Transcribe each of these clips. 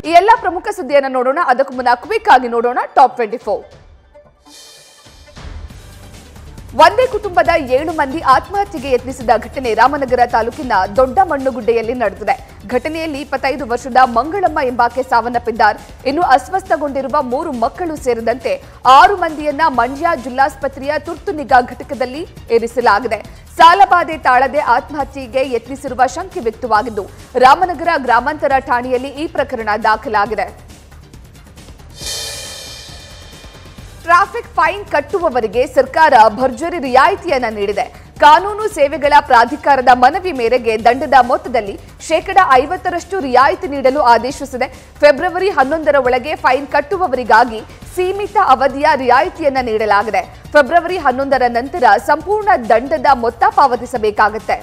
ಈ ಎಲ್ಲ ಪ್ರಮುಖ ಸುದ್ದಿಯನ್ನು ನೋಡೋಣ ಅದಕ್ಕೂ ಮುನ್ನ ಕ್ವಿಕ್ ಆಗಿ ನೋಡೋಣ ಟಾಪ್ ಟ್ವೆಂಟಿ ಫೋರ್ ಒಂದೇ ಕುಟುಂಬದ ಏಳು ಮಂದಿ ಆತ್ಮಹತ್ಯೆಗೆ ಯತ್ನಿಸಿದ ಘಟನೆ ರಾಮನಗರ ತಾಲೂಕಿನ ದೊಡ್ಡ ಮಣ್ಣುಗುಡ್ಡೆಯಲ್ಲಿ ನಡೆದಿದೆ ಘಟನೆಯಲ್ಲಿ ಇಪ್ಪತ್ತೈದು ವರ್ಷದ ಮಂಗಳಮ್ಮ ಎಂಬಾಕೆ ಸಾವನ್ನಪ್ಪಿದ್ದಾರೆ ಇನ್ನು ಅಸ್ವಸ್ಥಗೊಂಡಿರುವ ಮೂರು ಮಕ್ಕಳು ಸೇರಿದಂತೆ ಆರು ಮಂದಿಯನ್ನ ಮಂಡ್ಯ ಜಿಲ್ಲಾಸ್ಪತ್ರೆಯ ತುರ್ತು ನಿಗಾ ಘಟಕದಲ್ಲಿ ಇರಿಸಲಾಗಿದೆ ಸಾಲಬಾಧೆ ತಾಳದೆ ಆತ್ಮಹತ್ಯೆಗೆ ಯತ್ನಿಸಿರುವ ಶಂಕೆ ವ್ಯಕ್ತವಾಗಿದ್ದು ರಾಮನಗರ ಗ್ರಾಮಾಂತರ ಠಾಣೆಯಲ್ಲಿ ಈ ಪ್ರಕರಣ ದಾಖಲಾಗಿದೆ ಟ್ರಾಫಿಕ್ ಫೈನ್ ಕಟ್ಟುವವರಿಗೆ ಸರ್ಕಾರ ಭರ್ಜರಿ ರಿಯಾಯಿತಿಯನ್ನ ನೀಡಿದೆ ಕಾನೂನು ಸೇವೆಗಳ ಪ್ರಾಧಿಕಾರದ ಮನವಿ ಮೇರೆಗೆ ದಂಡದ ಮೊತ್ತದಲ್ಲಿ ಶೇಕಡ ಐವತ್ತರಷ್ಟು ರಿಯಾಯಿತಿ ನೀಡಲು ಆದೇಶಿಸಿದೆ ಫೆಬ್ರವರಿ ಹನ್ನೊಂದರ ಒಳಗೆ ಫೈನ್ ಕಟ್ಟುವವರಿಗಾಗಿ ಸೀಮಿತ ಅವಧಿಯ ರಿಯಾಯಿತಿಯನ್ನ ನೀಡಲಾಗಿದೆ ಫೆಬ್ರವರಿ ಹನ್ನೊಂದರ ನಂತರ ಸಂಪೂರ್ಣ ದಂಡದ ಮೊತ್ತ ಪಾವತಿಸಬೇಕಾಗುತ್ತೆ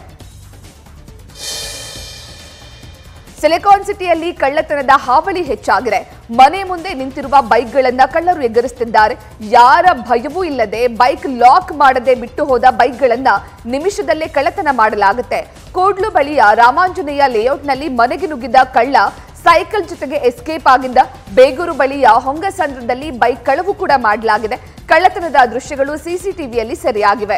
ಸಿಲಿಕಾನ್ ಸಿಟಿಯಲ್ಲಿ ಕಳ್ಳತನದ ಹಾವಳಿ ಹೆಚ್ಚಾಗಿದೆ ಮನೆ ಮುಂದೆ ನಿಂತಿರುವ ಬೈಕ್ಗಳನ್ನ ಕಳ್ಳರು ಎಗರಿಸುತ್ತಿದ್ದಾರೆ ಯಾರ ಭಯವೂ ಇಲ್ಲದೆ ಬೈಕ್ ಲಾಕ್ ಮಾಡದೆ ಬಿಟ್ಟು ಹೋದ ಬೈಕ್ಗಳನ್ನ ನಿಮಿಷದಲ್ಲೇ ಕಳ್ಳತನ ಮಾಡಲಾಗುತ್ತೆ ಕೂಡ್ಲು ಬಳಿಯ ರಾಮಾಂಜನೇಯ ಲೇಔಟ್ನಲ್ಲಿ ಮನೆಗೆ ನುಗ್ಗಿದ್ದ ಕಳ್ಳ ಸೈಕಲ್ ಜೊತೆಗೆ ಎಸ್ಕೇಪ್ ಆಗಿದ್ದ ಬೇಗೂರು ಬಳಿಯ ಹೊಂಗಸಂದ್ರದಲ್ಲಿ ಬೈಕ್ ಕಳವು ಕೂಡ ಮಾಡಲಾಗಿದೆ ಕಳ್ಳತನದ ದೃಶ್ಯಗಳು ಸಿಸಿಟಿವಿಯಲ್ಲಿ ಸೆರೆಯಾಗಿವೆ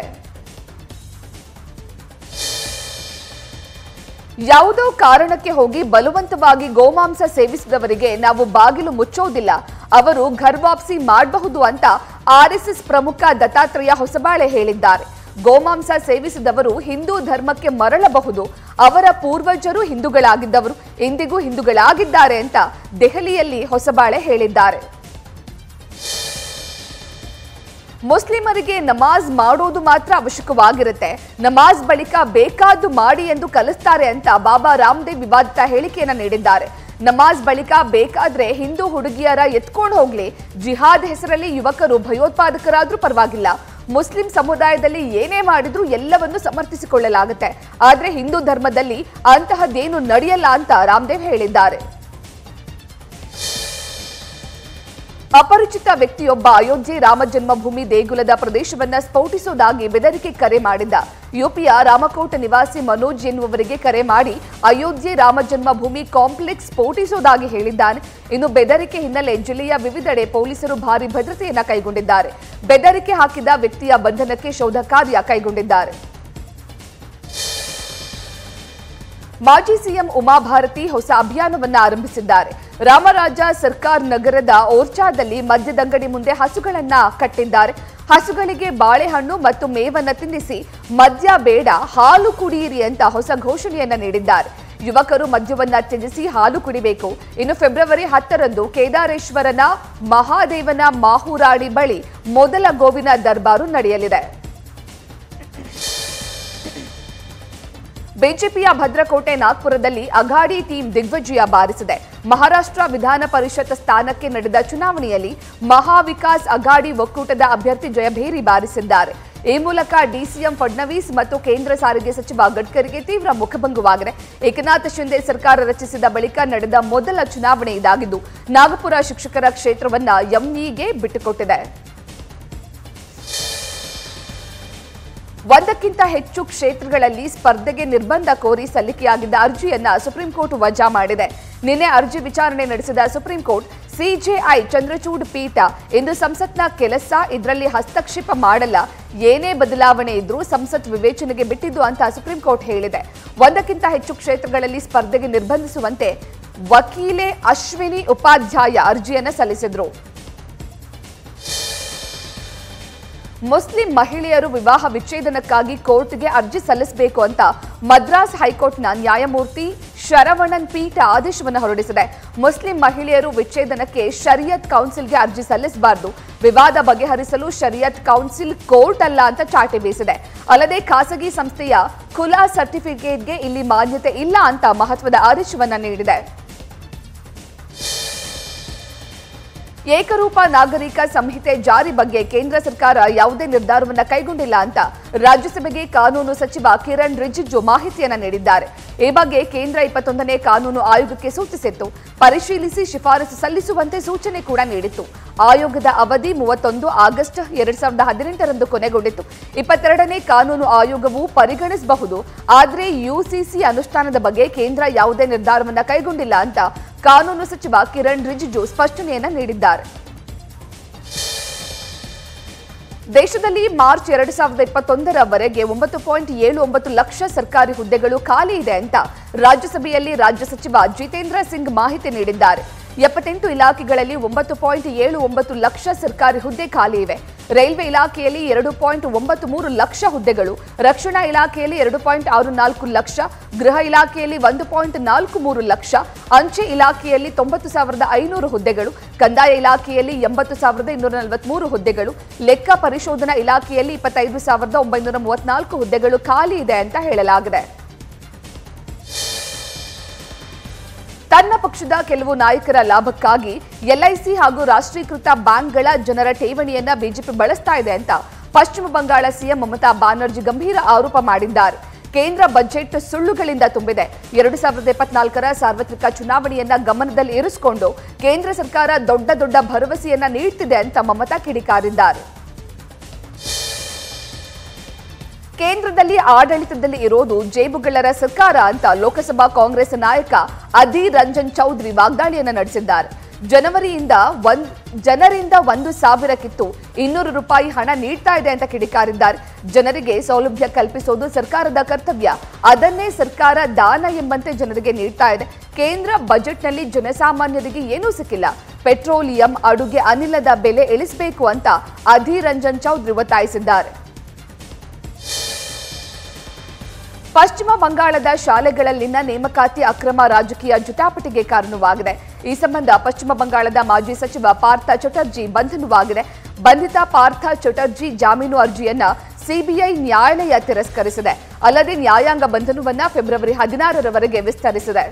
ಯಾವುದೋ ಕಾರಣಕ್ಕೆ ಹೋಗಿ ಬಲವಂತವಾಗಿ ಗೋಮಾಂಸ ಸೇವಿಸಿದವರಿಗೆ ನಾವು ಬಾಗಿಲು ಮುಚ್ಚೋದಿಲ್ಲ ಅವರು ಘರ್ವಾಪ್ಸಿ ಮಾಡಬಹುದು ಅಂತ ಆರ್ಎಸ್ಎಸ್ ಪ್ರಮುಖ ದತ್ತಾತ್ರೇಯ ಹೊಸಬಾಳೆ ಹೇಳಿದ್ದಾರೆ ಗೋಮಾಂಸ ಸೇವಿಸಿದವರು ಹಿಂದೂ ಧರ್ಮಕ್ಕೆ ಮರಳಬಹುದು ಅವರ ಪೂರ್ವಜರು ಹಿಂದೂಗಳಾಗಿದ್ದವರು ಇಂದಿಗೂ ಹಿಂದೂಗಳಾಗಿದ್ದಾರೆ ಅಂತ ದೆಹಲಿಯಲ್ಲಿ ಹೊಸಬಾಳೆ ಹೇಳಿದ್ದಾರೆ ಮುಸ್ಲಿಮರಿಗೆ ನಮಾಜ್ ಮಾಡೋದು ಮಾತ್ರ ಅವಶ್ಯಕವಾಗಿರುತ್ತೆ ನಮಾಜ್ ಬಳಿಕ ಬೇಕಾದ್ದು ಮಾಡಿ ಎಂದು ಕಲಿಸ್ತಾರೆ ಅಂತ ಬಾಬಾ ರಾಮದೇವ್ ವಿವಾದಿತ ಹೇಳಿಕೆಯನ್ನ ನೀಡಿದ್ದಾರೆ ನಮಾಜ್ ಬಳಿಕ ಬೇಕಾದ್ರೆ ಹಿಂದೂ ಹುಡುಗಿಯರ ಎತ್ಕೊಂಡು ಹೋಗ್ಲಿ ಜಿಹಾದ್ ಹೆಸರಲ್ಲಿ ಯುವಕರು ಭಯೋತ್ಪಾದಕರಾದ್ರೂ ಪರವಾಗಿಲ್ಲ ಮುಸ್ಲಿಂ ಸಮುದಾಯದಲ್ಲಿ ಏನೇ ಮಾಡಿದ್ರೂ ಎಲ್ಲವನ್ನು ಸಮರ್ಥಿಸಿಕೊಳ್ಳಲಾಗುತ್ತೆ ಆದ್ರೆ ಹಿಂದೂ ಧರ್ಮದಲ್ಲಿ ಅಂತಹದ್ದೇನು ನಡೆಯಲ್ಲ ಅಂತ ರಾಮದೇವ್ ಹೇಳಿದ್ದಾರೆ ಅಪರಿಚಿತ ವ್ಯಕ್ತಿಯೊಬ್ಬ ಅಯೋಧ್ಯೆ ರಾಮ ಜನ್ಮಭೂಮಿ ದೇಗುಲದ ಪ್ರದೇಶವನ್ನ ಸ್ಫೋಟಿಸುವುದಾಗಿ ಬೆದರಿಕೆ ಕರೆ ಮಾಡಿದ್ದ ಯುಪಿಯ ರಾಮಕೋಟ ನಿವಾಸಿ ಮನೋಜ್ ಎನ್ನುವರಿಗೆ ಕರೆ ಮಾಡಿ ಅಯೋಧ್ಯೆ ರಾಮ ಜನ್ಮಭೂಮಿ ಕಾಂಪ್ಲೆಕ್ಸ್ ಸ್ಫೋಟಿಸುವುದಾಗಿ ಹೇಳಿದ್ದಾನೆ ಇನ್ನು ಬೆದರಿಕೆ ಹಿನ್ನೆಲೆ ಜಿಲ್ಲೆಯ ವಿವಿಧೆಡೆ ಪೊಲೀಸರು ಭಾರಿ ಭದ್ರತೆಯನ್ನ ಕೈಗೊಂಡಿದ್ದಾರೆ ಬೆದರಿಕೆ ಹಾಕಿದ ವ್ಯಕ್ತಿಯ ಬಂಧನಕ್ಕೆ ಶೋಧ ಕಾರ್ಯ ಕೈಗೊಂಡಿದ್ದಾರೆ ಮಾಜಿ ಸಿಎಂ ಉಮಾಭಾರತಿ ಹೊಸ ಅಭಿಯಾನವನ್ನ ಆರಂಭಿಸಿದ್ದಾರೆ ರಾಮರಾಜ ಸರ್ಕಾರ್ ನಗರದ ಓರ್ಚಾದಲ್ಲಿ ಮದ್ಯದಂಗಡಿ ಮುಂದೆ ಹಸುಗಳನ್ನ ಕಟ್ಟಿದ್ದಾರೆ ಹಸುಗಳಿಗೆ ಬಾಳೆಹಣ್ಣು ಮತ್ತು ಮೇವನ್ನ ತಿನ್ನಿಸಿ ಮದ್ಯ ಬೇಡ ಹಾಲು ಕುಡಿಯಿರಿ ಅಂತ ಹೊಸ ಘೋಷಣೆಯನ್ನ ನೀಡಿದ್ದಾರೆ ಯುವಕರು ಮದ್ಯವನ್ನ ತ್ಯಜಿಸಿ ಹಾಲು ಕುಡಿಬೇಕು ಇನ್ನು ಫೆಬ್ರವರಿ ಹತ್ತರಂದು ಕೇದಾರೇಶ್ವರನ ಮಹಾದೇವನ ಮಾಹುರಾಡಿ ಬಳಿ ಮೊದಲ ಗೋವಿನ ದರ್ಬಾರು ನಡೆಯಲಿದೆ ಬಿಜೆಪಿಯ ಭದ್ರಕೋಟೆ ನಾಗ್ಪುರದಲ್ಲಿ ಅಘಾಡಿ ಟೀಮ್ ದಿಗ್ವಿಜಯ ಬಾರಿಸಿದೆ ಮಹಾರಾಷ್ಟ್ರ ವಿಧಾನ ಪರಿಷತ್ ಸ್ಥಾನಕ್ಕೆ ನಡೆದ ಚುನಾವಣೆಯಲ್ಲಿ ಮಹಾವಿಕಾಸ್ ಅಘಾಡಿ ಒಕ್ಕೂಟದ ಅಭ್ಯರ್ಥಿ ಜಯಭೇರಿ ಬಾರಿಸಿದ್ದಾರೆ ಈ ಮೂಲಕ ಡಿಸಿಎಂ ಫಡ್ನವೀಸ್ ಮತ್ತು ಕೇಂದ್ರ ಸಾರಿಗೆ ಸಚಿವ ಗಡ್ಕರಿಗೆ ತೀವ್ರ ಮುಖಭಂಗವಾಗಿದೆ ಏಕನಾಥ್ ಶಿಂದೆ ಸರ್ಕಾರ ರಚಿಸಿದ ಬಳಿಕ ನಡೆದ ಮೊದಲ ಚುನಾವಣೆ ಇದಾಗಿದ್ದು ನಾಗಪುರ ಶಿಕ್ಷಕರ ಕ್ಷೇತ್ರವನ್ನ ಎಂಇಗೆ ಬಿಟ್ಟುಕೊಟ್ಟಿದೆ ಒಂದಕ್ಕಿಂತ ಹೆಚ್ಚು ಕ್ಷೇತ್ರಗಳಲ್ಲಿ ಸ್ಪರ್ಧೆಗೆ ನಿರ್ಬಂಧ ಕೋರಿ ಸಲ್ಲಿಕೆಯಾಗಿದ್ದ ಅರ್ಜಿಯನ್ನ ಸುಪ್ರೀಂ ಕೋರ್ಟ್ ವಜಾ ಮಾಡಿದೆ ನಿನ್ನೆ ಅರ್ಜಿ ವಿಚಾರಣೆ ನಡೆಸಿದ ಸುಪ್ರೀಂ ಕೋರ್ಟ್ ಸಿಜೆಐ ಚಂದ್ರಚೂಡ್ ಪೀಠ ಇಂದು ಸಂಸತ್ನ ಕೆಲಸ ಇದರಲ್ಲಿ ಹಸ್ತಕ್ಷೇಪ ಮಾಡಲ್ಲ ಏನೇ ಬದಲಾವಣೆ ಇದ್ರೂ ಸಂಸತ್ ವಿವೇಚನೆಗೆ ಬಿಟ್ಟಿದ್ದು ಅಂತ ಸುಪ್ರೀಂ ಕೋರ್ಟ್ ಹೇಳಿದೆ ಒಂದಕ್ಕಿಂತ ಹೆಚ್ಚು ಕ್ಷೇತ್ರಗಳಲ್ಲಿ ಸ್ಪರ್ಧೆಗೆ ನಿರ್ಬಂಧಿಸುವಂತೆ ವಕೀಲೆ ಅಶ್ವಿನಿ ಉಪಾಧ್ಯಾಯ ಅರ್ಜಿಯನ್ನ ಸಲ್ಲಿಸಿದ್ರು ಮುಸ್ಲಿಂ ಮಹಿಳೆಯರು ವಿವಾಹ ವಿಚ್ಛೇದನಕ್ಕಾಗಿ ಕೋರ್ಟ್ಗೆ ಅರ್ಜಿ ಸಲ್ಲಿಸಬೇಕು ಅಂತ ಮದ್ರಾಸ್ ಹೈಕೋರ್ಟ್ನ ನ್ಯಾಯಮೂರ್ತಿ ಶರವಣನ್ ಪೀಠ ಆದೇಶವನ್ನು ಹೊರಡಿಸಿದೆ ಮುಸ್ಲಿಂ ಮಹಿಳೆಯರು ವಿಚ್ಛೇದನಕ್ಕೆ ಶರಿಯತ್ ಕೌನ್ಸಿಲ್ಗೆ ಅರ್ಜಿ ಸಲ್ಲಿಸಬಾರದು ವಿವಾದ ಬಗೆಹರಿಸಲು ಶರಿಯತ್ ಕೌನ್ಸಿಲ್ ಕೋರ್ಟ್ ಅಲ್ಲ ಅಂತ ಚಾಟಿ ಬೀಸಿದೆ ಅಲ್ಲದೆ ಖಾಸಗಿ ಸಂಸ್ಥೆಯ ಖುಲಾ ಸರ್ಟಿಫಿಕೇಟ್ಗೆ ಇಲ್ಲಿ ಮಾನ್ಯತೆ ಇಲ್ಲ ಅಂತ ಮಹತ್ವದ ಆದೇಶವನ್ನ ನೀಡಿದೆ ಏಕರೂಪ ನಾಗರಿಕ ಸಂಹಿತೆ ಜಾರಿ ಬಗ್ಗೆ ಕೇಂದ್ರ ಸರ್ಕಾರ ಯಾವುದೇ ನಿರ್ಧಾರವನ್ನ ಕೈಗೊಂಡಿಲ್ಲ ಅಂತ ರಾಜ್ಯಸಭೆಗೆ ಕಾನೂನು ಸಚಿವ ಕಿರಣ್ ರಿಜಿಜು ಮಾಹಿತಿಯನ್ನ ನೀಡಿದ್ದಾರೆ ಈ ಬಗ್ಗೆ ಕೇಂದ್ರ ಇಪ್ಪತ್ತೊಂದನೇ ಕಾನೂನು ಆಯೋಗಕ್ಕೆ ಸೂಚಿಸಿತ್ತು ಪರಿಶೀಲಿಸಿ ಶಿಫಾರಸು ಸಲ್ಲಿಸುವಂತೆ ಸೂಚನೆ ಕೂಡ ನೀಡಿತ್ತು ಆಯೋಗದ ಅವಧಿ ಮೂವತ್ತೊಂದು ಆಗಸ್ಟ್ ಎರಡ್ ಸಾವಿರದ ಹದಿನೆಂಟರಂದು ಕೊನೆಗೊಂಡಿತ್ತು ಇಪ್ಪತ್ತೆರಡನೇ ಕಾನೂನು ಆಯೋಗವು ಪರಿಗಣಿಸಬಹುದು ಆದರೆ ಯುಸಿಸಿ ಅನುಷ್ಠಾನದ ಬಗ್ಗೆ ಕೇಂದ್ರ ಯಾವುದೇ ನಿರ್ಧಾರವನ್ನ ಕೈಗೊಂಡಿಲ್ಲ ಅಂತ ಕಾನೂನು ಸಚಿವ ಕಿರಣ್ ರಿಜಿಜು ಸ್ಪಷ್ಟನೆಯನ್ನ ನೀಡಿದ್ದಾರೆ ದೇಶದಲ್ಲಿ ಮಾರ್ಚ್ ಎರಡು ಸಾವಿರದ ಇಪ್ಪತ್ತೊಂದರವರೆಗೆ ಒಂಬತ್ತು ಪಾಯಿಂಟ್ ಏಳು ಒಂಬತ್ತು ಲಕ್ಷ ಸರ್ಕಾರಿ ಹುದ್ದೆಗಳು ಖಾಲಿ ಇದೆ ಅಂತ ರಾಜ್ಯಸಭೆಯಲ್ಲಿ ರಾಜ್ಯ ಸಚಿವ ಜಿತೇಂದ್ರ ಸಿಂಗ್ ಮಾಹಿತಿ ನೀಡಿದ್ದಾರೆ ಎಪ್ಪತ್ತೆಂಟು ಇಲಾಖೆಗಳಲ್ಲಿ ಒಂಬತ್ತು ಪಾಯಿಂಟ್ ಏಳು ಒಂಬತ್ತು ಲಕ್ಷ ಸರ್ಕಾರಿ ಹುದ್ದೆ ಖಾಲಿ ಇವೆ ರೈಲ್ವೆ ಇಲಾಖೆಯಲ್ಲಿ ಎರಡು ಪಾಯಿಂಟ್ ಒಂಬತ್ತು ಮೂರು ಲಕ್ಷ ಹುದ್ದೆಗಳು ರಕ್ಷಣಾ ಇಲಾಖೆಯಲ್ಲಿ ಎರಡು ಪಾಯಿಂಟ್ ಆರು ನಾಲ್ಕು ಲಕ್ಷ ಗೃಹ ಇಲಾಖೆಯಲ್ಲಿ ಒಂದು ಪಾಯಿಂಟ್ ನಾಲ್ಕು ಮೂರು ಲಕ್ಷ ಅಂಚೆ ಇಲಾಖೆಯಲ್ಲಿ ತೊಂಬತ್ತು ಸಾವಿರದ ಐನೂರು ಹುದ್ದೆಗಳು ಕಂದಾಯ ಇಲಾಖೆಯಲ್ಲಿ ಎಂಬತ್ತು ಸಾವಿರದ ಇನ್ನೂರ ನಲವತ್ಮೂರು ಹುದ್ದೆಗಳು ಲೆಕ್ಕ ಪರಿಶೋಧನಾ ಇಲಾಖೆಯಲ್ಲಿ ಇಪ್ಪತ್ತೈದು ಸಾವಿರದ ಒಂಬೈನೂರ ಮೂವತ್ನಾಲ್ಕು ಹುದ್ದೆಗಳು ಖಾಲಿ ಇದೆ ಅಂತ ಹೇಳಲಾಗಿದೆ ತನ್ನ ಪಕ್ಷದ ಕೆಲವು ನಾಯಕರ ಲಾಭಕ್ಕಾಗಿ ಎಲ್ಐಸಿ ಹಾಗೂ ರಾಷ್ಟ್ರೀಕೃತ ಬ್ಯಾಂಕ್ಗಳ ಜನರ ಠೇವಣಿಯನ್ನ ಬಿಜೆಪಿ ಬಳಸ್ತಾ ಇದೆ ಅಂತ ಪಶ್ಚಿಮ ಬಂಗಾಳ ಸಿಎಂ ಮಮತಾ ಬ್ಯಾನರ್ಜಿ ಗಂಭೀರ ಆರೋಪ ಮಾಡಿದ್ದಾರೆ ಕೇಂದ್ರ ಬಜೆಟ್ ಸುಳ್ಳುಗಳಿಂದ ತುಂಬಿದೆ ಎರಡು ಸಾವಿರದ ಇಪ್ಪತ್ನಾಲ್ಕರ ಸಾರ್ವತ್ರಿಕ ಚುನಾವಣೆಯನ್ನ ಗಮನದಲ್ಲಿ ಇರಿಸಿಕೊಂಡು ಕೇಂದ್ರ ಸರ್ಕಾರ ದೊಡ್ಡ ದೊಡ್ಡ ಭರವಸೆಯನ್ನ ನೀಡ್ತಿದೆ ಅಂತ ಮಮತಾ ಕಿಡಿಕಾರಿದ್ದಾರೆ ಕೇಂದ್ರದಲ್ಲಿ ಆಡಳಿತದಲ್ಲಿ ಇರೋದು ಜೇಬುಗಳರ ಸರ್ಕಾರ ಅಂತ ಲೋಕಸಭಾ ಕಾಂಗ್ರೆಸ್ ನಾಯಕ ಅಧೀರ್ ರಂಜನ್ ಚೌಧರಿ ವಾಗ್ದಾಳಿಯನ್ನ ನಡೆಸಿದ್ದಾರೆ ಜನವರಿಯಿಂದ ಒಂದ್ ಜನರಿಂದ ಒಂದು ಸಾವಿರಕ್ಕಿತ್ತು ಇನ್ನೂರು ರೂಪಾಯಿ ಹಣ ನೀಡ್ತಾ ಇದೆ ಅಂತ ಕಿಡಿಕಾರಿದ್ದಾರೆ ಜನರಿಗೆ ಸೌಲಭ್ಯ ಕಲ್ಪಿಸೋದು ಸರ್ಕಾರದ ಕರ್ತವ್ಯ ಅದನ್ನೇ ಸರ್ಕಾರ ದಾನ ಎಂಬಂತೆ ಜನರಿಗೆ ನೀಡ್ತಾ ಇದೆ ಕೇಂದ್ರ ಬಜೆಟ್ನಲ್ಲಿ ಜನಸಾಮಾನ್ಯರಿಗೆ ಏನೂ ಸಿಕ್ಕಿಲ್ಲ ಪೆಟ್ರೋಲಿಯಂ ಅಡುಗೆ ಅನಿಲದ ಬೆಲೆ ಇಳಿಸಬೇಕು ಅಂತ ಅಧೀರ್ ರಂಜನ್ ಚೌಧರಿ ಒತ್ತಾಯಿಸಿದ್ದಾರೆ ಪಶ್ಚಿಮ ಬಂಗಾಳದ ಶಾಲೆಗಳಲ್ಲಿನ ನೇಮಕಾತಿ ಅಕ್ರಮ ರಾಜಕೀಯ ಜುಟಾಪಟಿಗೆ ಕಾರಣವಾಗಿದೆ ಈ ಸಂಬಂಧ ಪಶ್ಚಿಮ ಬಂಗಾಳದ ಮಾಜಿ ಸಚಿವ ಪಾರ್ಥ ಚಟರ್ಜಿ ಬಂಧನವಾಗಿದೆ ಬಂಧಿತ ಪಾರ್ಥ ಚಟರ್ಜಿ ಜಾಮೀನು ಅರ್ಜಿಯನ್ನ ಸಿಬಿಐ ನ್ಯಾಯಾಲಯ ತಿರಸ್ಕರಿಸಿದೆ ಅಲ್ಲದೆ ನ್ಯಾಯಾಂಗ ಬಂಧನವನ್ನ ಫೆಬ್ರವರಿ ಹದಿನಾರರವರೆಗೆ ವಿಸ್ತರಿಸಿದೆ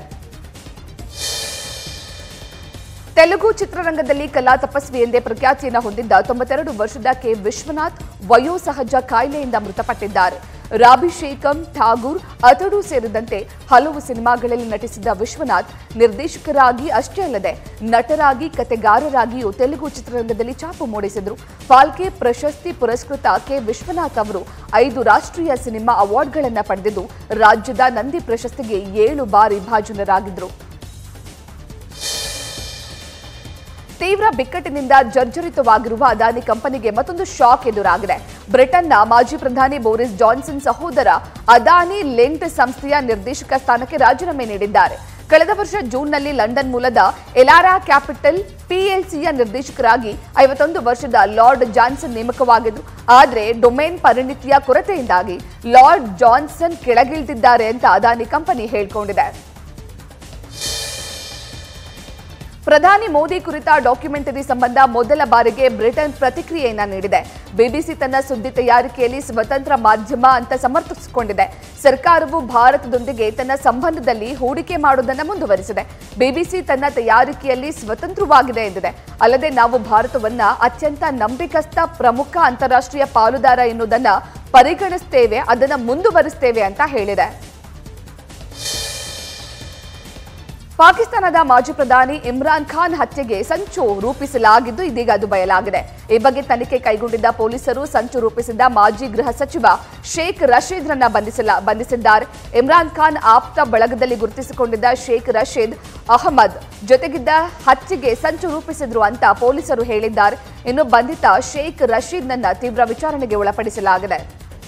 ತೆಲುಗು ಚಿತ್ರರಂಗದಲ್ಲಿ ಕಲಾ ತಪಸ್ವಿ ಎಂದೇ ಪ್ರಖ್ಯಾತಿಯನ್ನು ಹೊಂದಿದ್ದ ತೊಂಬತ್ತೆರಡು ವರ್ಷದ ಕೆ ವಿಶ್ವನಾಥ್ ವಯೋಸಹಜ ಕಾಯಿಲೆಯಿಂದ ಮೃತಪಟ್ಟಿದ್ದಾರೆ ರಾಭಿಷೇಕಂ ಠಾಗೂರ್ ಅತಡು ಸೇರಿದಂತೆ ಹಲವು ಸಿನಿಮಾಗಳಲ್ಲಿ ನಟಿಸಿದ್ದ ವಿಶ್ವನಾಥ್ ನಿರ್ದೇಶಕರಾಗಿ ಅಷ್ಟೇ ಅಲ್ಲದೆ ನಟರಾಗಿ ಕತೆಗಾರರಾಗಿಯೂ ತೆಲುಗು ಚಿತ್ರರಂಗದಲ್ಲಿ ಛಾಪು ಮೂಡಿಸಿದ್ರು ಫಾಲ್ಕೆ ಪ್ರಶಸ್ತಿ ಪುರಸ್ಕೃತ ಕೆ ವಿಶ್ವನಾಥ್ ಅವರು ಐದು ರಾಷ್ಟ್ರೀಯ ಸಿನಿಮಾ ಅವಾರ್ಡ್ಗಳನ್ನು ಪಡೆದಿದ್ದು ರಾಜ್ಯದ ನಂದಿ ಪ್ರಶಸ್ತಿಗೆ ಏಳು ಬಾರಿ ಭಾಜನರಾಗಿದ್ರು ತೀವ್ರ ಬಿಕ್ಕಟ್ಟಿನಿಂದ ಜರ್ಜರಿತವಾಗಿರುವ ಅದಾನಿ ಕಂಪನಿಗೆ ಮತ್ತೊಂದು ಶಾಕ್ ಎದುರಾಗಿದೆ ಬ್ರಿಟನ್ನ ಮಾಜಿ ಪ್ರಧಾನಿ ಬೋರಿಸ್ ಜಾನ್ಸನ್ ಸಹೋದರ ಅದಾನಿ ಲೆಂಟ್ ಸಂಸ್ಥೆಯ ನಿರ್ದೇಶಕ ಸ್ಥಾನಕ್ಕೆ ರಾಜೀನಾಮೆ ನೀಡಿದ್ದಾರೆ ಕಳೆದ ವರ್ಷ ಜೂನ್ನಲ್ಲಿ ಲಂಡನ್ ಮೂಲದ ಎಲಾರಾ ಕ್ಯಾಪಿಟಲ್ ಪಿಎಲ್ಸಿಯ ನಿರ್ದೇಶಕರಾಗಿ ಐವತ್ತೊಂದು ವರ್ಷದ ಲಾರ್ಡ್ ಜಾನ್ಸನ್ ನೇಮಕವಾಗಿದ್ರು ಆದರೆ ಡೊಮೇನ್ ಪರಿಣಿತಿಯ ಕೊರತೆಯಿಂದಾಗಿ ಲಾರ್ಡ್ ಜಾನ್ಸನ್ ಕೆಳಗಿಳಿದಿದ್ದಾರೆ ಅಂತ ಅದಾನಿ ಕಂಪನಿ ಹೇಳಿಕೊಂಡಿದೆ ಪ್ರಧಾನಿ ಮೋದಿ ಕುರಿತ ಡಾಕ್ಯುಮೆಂಟರಿ ಸಂಬಂಧ ಮೊದಲ ಬಾರಿಗೆ ಬ್ರಿಟನ್ ಪ್ರತಿಕ್ರಿಯೆಯನ್ನ ನೀಡಿದೆ ಬಿಬಿಸಿ ತನ್ನ ಸುದ್ದಿ ತಯಾರಿಕೆಯಲ್ಲಿ ಸ್ವತಂತ್ರ ಮಾಧ್ಯಮ ಅಂತ ಸಮರ್ಥಿಸಿಕೊಂಡಿದೆ ಸರ್ಕಾರವು ಭಾರತದೊಂದಿಗೆ ತನ್ನ ಸಂಬಂಧದಲ್ಲಿ ಹೂಡಿಕೆ ಮಾಡುವುದನ್ನು ಮುಂದುವರಿಸಿದೆ ಬಿಬಿಸಿ ತನ್ನ ತಯಾರಿಕೆಯಲ್ಲಿ ಸ್ವತಂತ್ರವಾಗಿದೆ ಎಂದಿದೆ ಅಲ್ಲದೆ ನಾವು ಭಾರತವನ್ನ ಅತ್ಯಂತ ನಂಬಿಕಸ್ಥ ಪ್ರಮುಖ ಅಂತಾರಾಷ್ಟ್ರೀಯ ಪಾಲುದಾರ ಎನ್ನುವುದನ್ನ ಪರಿಗಣಿಸ್ತೇವೆ ಅದನ್ನು ಮುಂದುವರಿಸ್ತೇವೆ ಅಂತ ಹೇಳಿದೆ ಪಾಕಿಸ್ತಾನದ ಮಾಜಿ ಪ್ರಧಾನಿ ಇಮ್ರಾನ್ ಖಾನ್ ಹತ್ಯೆಗೆ ಸಂಚು ರೂಪಿಸಲಾಗಿದ್ದು ಇದೀಗ ಅದು ಬಯಲಾಗಿದೆ ಈ ಬಗ್ಗೆ ತನಿಖೆ ಕೈಗೊಂಡಿದ್ದ ಪೊಲೀಸರು ಸಂಚು ರೂಪಿಸಿದ್ದ ಮಾಜಿ ಗೃಹ ಸಚಿವ ಶೇಖ್ ರಶೀದ್ರನ್ನ ಬಂಧಿಸಿಲ್ಲ ಬಂಧಿಸಿದ್ದಾರೆ ಇಮ್ರಾನ್ ಖಾನ್ ಆಪ್ತ ಬಳಗದಲ್ಲಿ ಗುರುತಿಸಿಕೊಂಡಿದ್ದ ಶೇಖ್ ರಶೀದ್ ಅಹಮದ್ ಜೊತೆಗಿದ್ದ ಹತ್ಯೆಗೆ ಸಂಚು ರೂಪಿಸಿದ್ರು ಅಂತ ಪೊಲೀಸರು ಹೇಳಿದ್ದಾರೆ ಇನ್ನು ಬಂಧಿತ ಶೇಖ್ ರಶೀದ್ನನ್ನ ತೀವ್ರ ವಿಚಾರಣೆಗೆ ಒಳಪಡಿಸಲಾಗಿದೆ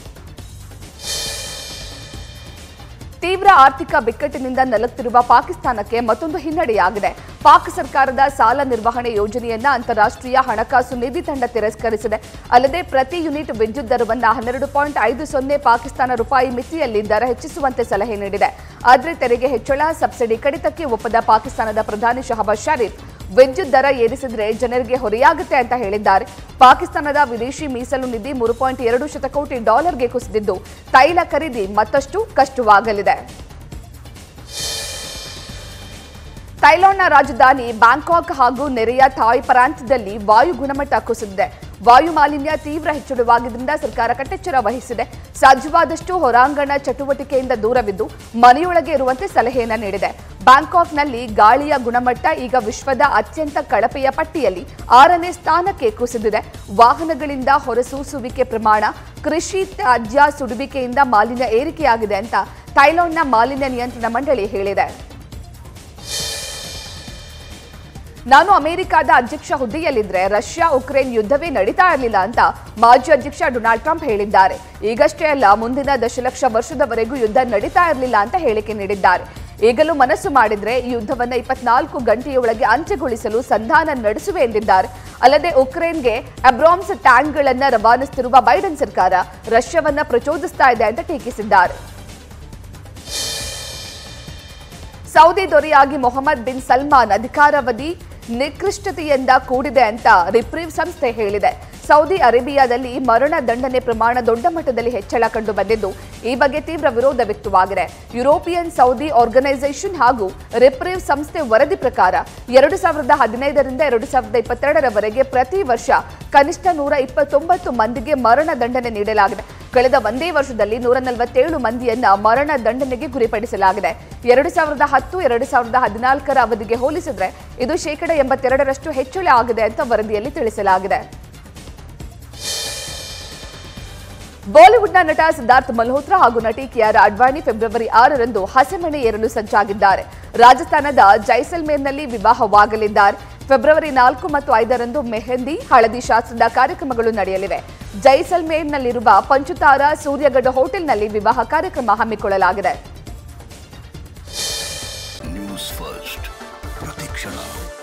ತೀವ್ರ ಆರ್ಥಿಕ ಬಿಕ್ಕಟ್ಟಿನಿಂದ ನಲುಗ್ತಿರುವ ಪಾಕಿಸ್ತಾನಕ್ಕೆ ಮತ್ತೊಂದು ಹಿನ್ನಡೆಯಾಗಿದೆ ಪಾಕ್ ಸರ್ಕಾರದ ಸಾಲ ನಿರ್ವಹಣೆ ಯೋಜನೆಯನ್ನ ಅಂತಾರಾಷ್ಟ್ರೀಯ ಹಣಕಾಸು ನಿಧಿ ತಂಡ ತಿರಸ್ಕರಿಸಿದೆ ಅಲ್ಲದೆ ಪ್ರತಿ ಯೂನಿಟ್ ವಿದ್ಯುತ್ ದರವನ್ನ ಹನ್ನೆರಡು ಪಾಯಿಂಟ್ ಐದು ಸೊನ್ನೆ ಪಾಕಿಸ್ತಾನ ರೂಪಾಯಿ ಮಿತಿಯಲ್ಲಿ ದರ ಹೆಚ್ಚಿಸುವಂತೆ ಸಲಹೆ ನೀಡಿದೆ ಆದರೆ ತೆರಿಗೆ ಹೆಚ್ಚಳ ಸಬ್ಸಿಡಿ ಕಡಿತಕ್ಕೆ ಒಪ್ಪದ ಪಾಕಿಸ್ತಾನದ ಪ್ರಧಾನಿ ಶಹಬಾಜ್ ಶರೀಫ್ ವಿದ್ಯುತ್ ದರ ಏರಿಸಿದ್ರೆ ಜನರಿಗೆ ಹೊರೆಯಾಗುತ್ತೆ ಅಂತ ಹೇಳಿದ್ದಾರೆ ಪಾಕಿಸ್ತಾನದ ವಿದೇಶಿ ಮೀಸಲು ನಿಧಿ ಮೂರು ಪಾಯಿಂಟ್ ಎರಡು ಶತಕೋಟಿ ಡಾಲರ್ಗೆ ಕುಸಿದಿದ್ದು ತೈಲ ಖರೀದಿ ಮತ್ತಷ್ಟು ಕಷ್ಟವಾಗಲಿದೆ ಥೈಲಾಂಡ್ನ ರಾಜಧಾನಿ ಬ್ಯಾಂಕಾಕ್ ಹಾಗೂ ನೆರೆಯ ಥಾಯ್ ಪ್ರಾಂತ್ಯದಲ್ಲಿ ವಾಯು ಗುಣಮಟ್ಟ ಕುಸಿದಿದೆ ವಾಯು ಮಾಲಿನ್ಯ ತೀವ್ರ ಹೆಚ್ಚಳವಾಗಿದ್ದರಿಂದ ಸರ್ಕಾರ ಕಟ್ಟೆಚ್ಚರ ವಹಿಸಿದೆ ಸಾಧ್ಯವಾದಷ್ಟು ಹೊರಾಂಗಣ ಚಟುವಟಿಕೆಯಿಂದ ದೂರವಿದ್ದು ಮನೆಯೊಳಗೆ ಇರುವಂತೆ ಸಲಹೆಯನ್ನ ನೀಡಿದೆ ಬ್ಯಾಂಕಾಕ್ನಲ್ಲಿ ಗಾಳಿಯ ಗುಣಮಟ್ಟ ಈಗ ವಿಶ್ವದ ಅತ್ಯಂತ ಕಳಪೆಯ ಪಟ್ಟಿಯಲ್ಲಿ ಆರನೇ ಸ್ಥಾನಕ್ಕೆ ಕುಸಿದಿದೆ ವಾಹನಗಳಿಂದ ಹೊರಸೂಸುವಿಕೆ ಪ್ರಮಾಣ ಕೃಷಿ ತ್ಯಾಜ್ಯ ಸುಡುವಿಕೆಯಿಂದ ಮಾಲಿನ್ಯ ಏರಿಕೆಯಾಗಿದೆ ಅಂತ ಥೈಲಾಂಡ್ನ ಮಾಲಿನ್ಯ ನಿಯಂತ್ರಣ ಮಂಡಳಿ ಹೇಳಿದೆ ನಾನು ಅಮೆರಿಕದ ಅಧ್ಯಕ್ಷ ಹುದ್ದೆಯಲ್ಲಿದ್ರೆ ರಷ್ಯಾ ಉಕ್ರೇನ್ ಯುದ್ಧವೇ ನಡೀತಾ ಇರಲಿಲ್ಲ ಅಂತ ಮಾಜಿ ಅಧ್ಯಕ್ಷ ಡೊನಾಲ್ಡ್ ಟ್ರಂಪ್ ಹೇಳಿದ್ದಾರೆ ಈಗಷ್ಟೇ ಅಲ್ಲ ಮುಂದಿನ ದಶಲಕ್ಷ ವರ್ಷದವರೆಗೂ ಯುದ್ಧ ನಡೀತಾ ಇರಲಿಲ್ಲ ಅಂತ ಹೇಳಿಕೆ ನೀಡಿದ್ದಾರೆ ಈಗಲೂ ಮನಸ್ಸು ಮಾಡಿದ್ರೆ ಈ ಯುದ್ಧವನ್ನ ಇಪ್ಪತ್ನಾಲ್ಕು ಗಂಟೆಯೊಳಗೆ ಅಂತ್ಯಗೊಳಿಸಲು ಸಂಧಾನ ನಡೆಸುವೆ ಎಂದಿದ್ದಾರೆ ಅಲ್ಲದೆ ಉಕ್ರೇನ್ಗೆ ಅಬ್ರಾಮ್ಸ್ ಟ್ಯಾಂಕ್ಗಳನ್ನ ರವಾನಿಸುತ್ತಿರುವ ಬೈಡನ್ ಸರ್ಕಾರ ರಷ್ಯಾವನ್ನ ಪ್ರಚೋದಿಸ್ತಾ ಇದೆ ಅಂತ ಟೀಕಿಸಿದ್ದಾರೆ ಸೌದಿ ದೊರೆಯಾಗಿ ಮೊಹಮ್ಮದ್ ಬಿನ್ ಸಲ್ಮಾನ್ ಅಧಿಕಾರಾವಧಿ ನಿಕೃಷ್ಟತೆಯಿಂದ ಕೂಡಿದೆ ಅಂತ ರಿಪ್ರೀವ್ ಸಂಸ್ಥೆ ಹೇಳಿದೆ ಸೌದಿ ಅರೇಬಿಯಾದಲ್ಲಿ ಮರಣ ದಂಡನೆ ಪ್ರಮಾಣ ದೊಡ್ಡ ಮಟ್ಟದಲ್ಲಿ ಹೆಚ್ಚಳ ಕಂಡು ಬಂದಿದ್ದು ಈ ಬಗ್ಗೆ ತೀವ್ರ ವಿರೋಧ ವ್ಯಕ್ತವಾಗಿದೆ ಯುರೋಪಿಯನ್ ಸೌದಿ ಆರ್ಗನೈಸೇಷನ್ ಹಾಗೂ ರಿಪ್ರೀವ್ ಸಂಸ್ಥೆ ವರದಿ ಪ್ರಕಾರ ಎರಡು ಸಾವಿರದ ಹದಿನೈದರಿಂದ ಎರಡು ಸಾವಿರದ ಇಪ್ಪತ್ತೆರಡರವರೆಗೆ ಪ್ರತಿ ವರ್ಷ ಕನಿಷ್ಠ ನೂರ ಇಪ್ಪತ್ತೊಂಬತ್ತು ಮಂದಿಗೆ ಮರಣ ದಂಡನೆ ನೀಡಲಾಗಿದೆ ಕಳೆದ ಒಂದೇ ವರ್ಷದಲ್ಲಿ ನೂರ ನಲವತ್ತೇಳು ಮಂದಿಯನ್ನ ಮರಣ ದಂಡನೆಗೆ ಗುರಿಪಡಿಸಲಾಗಿದೆ ಎರಡು ಸಾವಿರದ ಹತ್ತು ಎರಡು ಸಾವಿರದ ಹದಿನಾಲ್ಕರ ಅವಧಿಗೆ ಹೋಲಿಸಿದ್ರೆ ಇದು ಶೇಕಡ ಎಂಬತ್ತೆರಡರಷ್ಟು ಹೆಚ್ಚಳ ಆಗಿದೆ ಅಂತ ವರದಿಯಲ್ಲಿ ತಿಳಿಸಲಾಗಿದೆ ಬಾಲಿವುಡ್ನ ನಟ ಸಿದ್ಧಾರ್ಥ್ ಮಲ್ಹೋತ್ರಾ ಹಾಗೂ ನಟಿ ಕಿಯಾರಾ ಅಡ್ವಾಣಿ ಫೆಬ್ರವರಿ ಆರರಂದು ಹಸೆಮಣೆ ಏರಲು ಸಜ್ಜಾಗಿದ್ದಾರೆ ರಾಜಸ್ಥಾನದ ಜೈಸಲ್ಮೇರ್ನಲ್ಲಿ ವಿವಾಹವಾಗಲಿದ್ದಾರೆ ಫೆಬ್ರವರಿ ನಾಲ್ಕು ಮತ್ತು ಐದರಂದು ಮೆಹಂದಿ ಹಳದಿ ಶಾಸ್ತ್ರದ ಕಾರ್ಯಕ್ರಮಗಳು ನಡೆಯಲಿವೆ ಜೈಸಲ್ಮೇರ್ನಲ್ಲಿರುವ ಪಂಚುತಾರ ಸೂರ್ಯಗಢ ಹೋಟೆಲ್ನಲ್ಲಿ ವಿವಾಹ ಕಾರ್ಯಕ್ರಮ ಹಮ್ಮಿಕೊಳ್ಳಲಾಗಿದೆ ನ್ಯೂಸ್ ಫಸ್ಟ್ ಪ್ರತಿಕ್ಷಣ